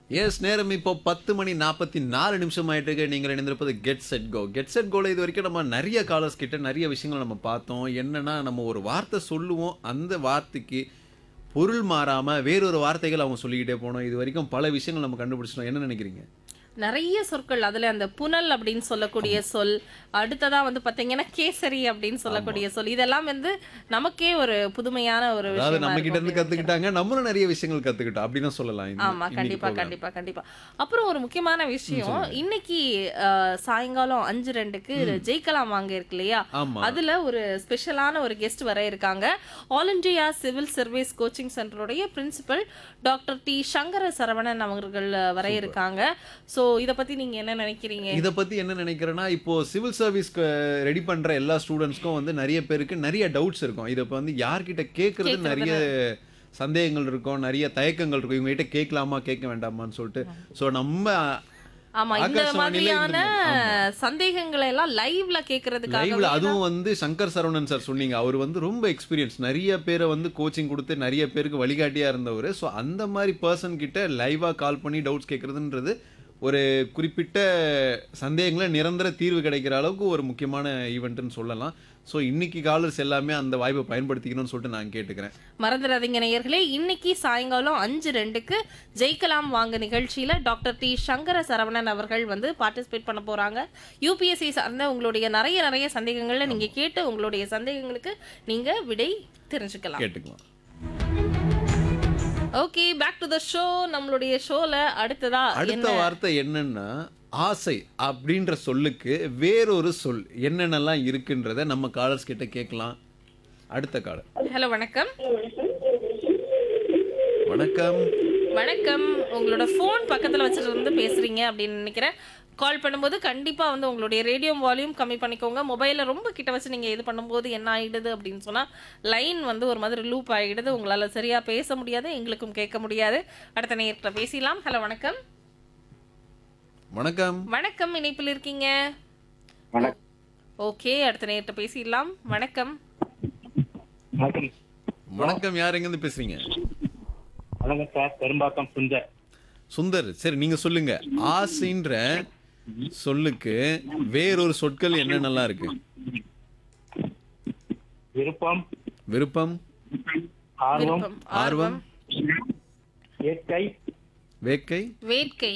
S நேரம் இப்போ பத்து மணி நாற்பத்தி நாலு நிமிஷம் ஆயிட்டு இருக்கு நீங்கள் இணைந்திருப்பது get set go get set கோல இது வரைக்கும் நம்ம நிறைய காலர்ஸ் கிட்ட நிறைய விஷயங்கள் நம்ம பார்த்தோம் என்னன்னா நம்ம ஒரு வார்த்தை சொல்லுவோம் அந்த வார்த்தைக்கு பொருள் மாறாம வேறொரு வார்த்தைகள் அவங்க சொல்லிக்கிட்டே போனோம் இது வரைக்கும் பல விஷயங்கள் நம்ம கண்டுபிடிச்சிட்டோம் என்ன நினைக்கிறீங்க நிறைய சொற்கள் அதுல அந்த புனல் அப்படின்னு சொல்லக்கூடிய சொல் அடுத்ததா வந்து பாத்தீங்கன்னா கேசரி அப்படின்னு சொல்லக்கூடிய சொல் இதெல்லாம் வந்து நமக்கே ஒரு புதுமையான ஒரு அதாவது விஷயமா நம்ம கிட்ட இருக்கும் இருந்து அப்படின்னு கத்துக்கிட்டாங்க நம்மளும் நிறைய விஷயங்கள் கத்துக்கிட்டோம் அப்படின்னு சொல்லலாம் இந்த- ஆமா இன்னைக்கு கண்டிப்பா program. கண்டிப்பா கண்டிப்பா அப்புறம் ஒரு முக்கியமான விஷயம் இன்னைக்கு அஹ், சாயங்காலம் அஞ்சு ரெண்டுக்கு ஜெயிக்கலாம் வாங்க இருக்கு இல்லையா ஆமா அதுல ஒரு ஸ்பெஷலான ஒரு கெஸ்ட் வர இருக்காங்க all India civil service coaching சென்டருடைய principal doctor D Sankara Saravanan அவர்கள் வர இருக்காங்க சோ இத பத்தி நீங்க என்ன நினைக்கிறீங்க இத பத்தி என்ன நினைக்கிறேன்னா இப்போ சிவில் சர்வீஸ்க்கு ரெடி பண்ற எல்லா ஸ்டூடெண்ட்ஸ்க்கும் வந்து நிறைய பேருக்கு நிறைய டவுட்ஸ் இருக்கும் இதை இப்போ வந்து யார்கிட்ட கேட்கறது நிறைய சந்தேகங்கள் இருக்கும் நிறைய தயக்கங்கள் இருக்கும் இவங்க கிட்ட கேட்கலாமா கேட்க வேண்டாமான்னு சொல்லிட்டு ஸோ நம்ம ஆமா இந்த ஆகாஷவாணியில மாதிரியான இந்த- சந்தேகங்களை எல்லாம் லைவ்ல கேக்குறதுக்காக லைவ்ல அதுவும் வந்து சங்கர் சரவணன் சார் சொன்னீங்க அவர் வந்து ரொம்ப எக்ஸ்பீரியன்ஸ் நிறைய பேரை வந்து கோச்சிங் கொடுத்து நிறைய பேருக்கு வழிகாட்டியா இருந்தவர் ஸோ அந்த மாதிரி பர்சன் கிட்ட லைவா கால் பண்ணி டவுட்ஸ் கேட்கறதுன்றது ஒரு குறிப்பிட்ட சந்தேகங்களை நிரந்தர தீர்வு கிடைக்கிற அளவுக்கு ஒரு முக்கியமான ஈவெண்ட்னு சொல்லலாம் ஸோ இன்னைக்கு காலர்ஸ் எல்லாமே அந்த வாய்ப்பை பயன்படுத்திக்கணும்னு சொல்லிட்டு நான் கேட்டுக்கிறேன் மறந்துடாதீங்க நேயர்களே இன்னைக்கு சாயங்காலம் அஞ்சு ரெண்டுக்கு ஜெயிக்கலாம் வாங்க நிகழ்ச்சியில டாக்டர் டி சங்கர சரவணன் அவர்கள் வந்து பார்ட்டிசிபேட் பண்ண போறாங்க யூபிஎஸ்சி சார்ந்த உங்களுடைய நிறைய நிறைய சந்தேகங்கள்ல நீங்க கேட்டு உங்களுடைய சந்தேகங்களுக்கு நீங்க விடை தெரிஞ்சுக்கலாம் கேட்டுக்கலாம் okay back to the show நம்மளுடைய ஷோல அடுத்ததா அடுத்த வார்த்தை என்னன்னா ஆசை அப்படின்ற சொல்லுக்கு வேறொரு சொல் என்னென்னலாம் இருக்குன்றத நம்ம காலர்ஸ் கிட்ட கேட்கலாம் அடுத்த காலர் ஹலோ வணக்கம் வணக்கம் வணக்கம் உங்களோட ஃபோன் பக்கத்துல வச்சுட்டு வந்து பேசுறீங்க அப்படின்னு நினைக்கிறேன் கால் பண்ணும்போது கண்டிப்பா வந்து உங்களுடைய ரேடியோ வால்யூம் கம்மி பண்ணிக்கோங்க மொபைல ரொம்ப கிட்ட வச்சு நீங்க இது பண்ணும்போது என்ன ஆயிடுது அப்படின்னு சொன்னா லைன் வந்து ஒரு மாதிரி லூப் ஆயிடுது உங்களால சரியா பேச முடியாது எங்களுக்கும் கேட்க முடியாது அடுத்த நேரத்துல பேசலாம் ஹலோ வணக்கம் வணக்கம் வணக்கம் இணைப்பில் இருக்கீங்க வணக்கம் ஓகே அடுத்த நேரத்தை பேசிடலாம் வணக்கம் வணக்கம் வணக்கம் யார் எங்கேருந்து பேசுறீங்க வணக்கம் சார் பெரும்பாக்கம் சுந்தர் சுந்தர் சரி நீங்க சொல்லுங்க ஆசைன்ற சொல்லுக்கு வேறொரு சொற்கள் என்னென்னலாம் இருக்கு விருப்பம் விருப்பம் ஆர்வம் விருப்பம் ஆர்வம் ஆர்வம் இயற்கை வேட்கை வேட்கை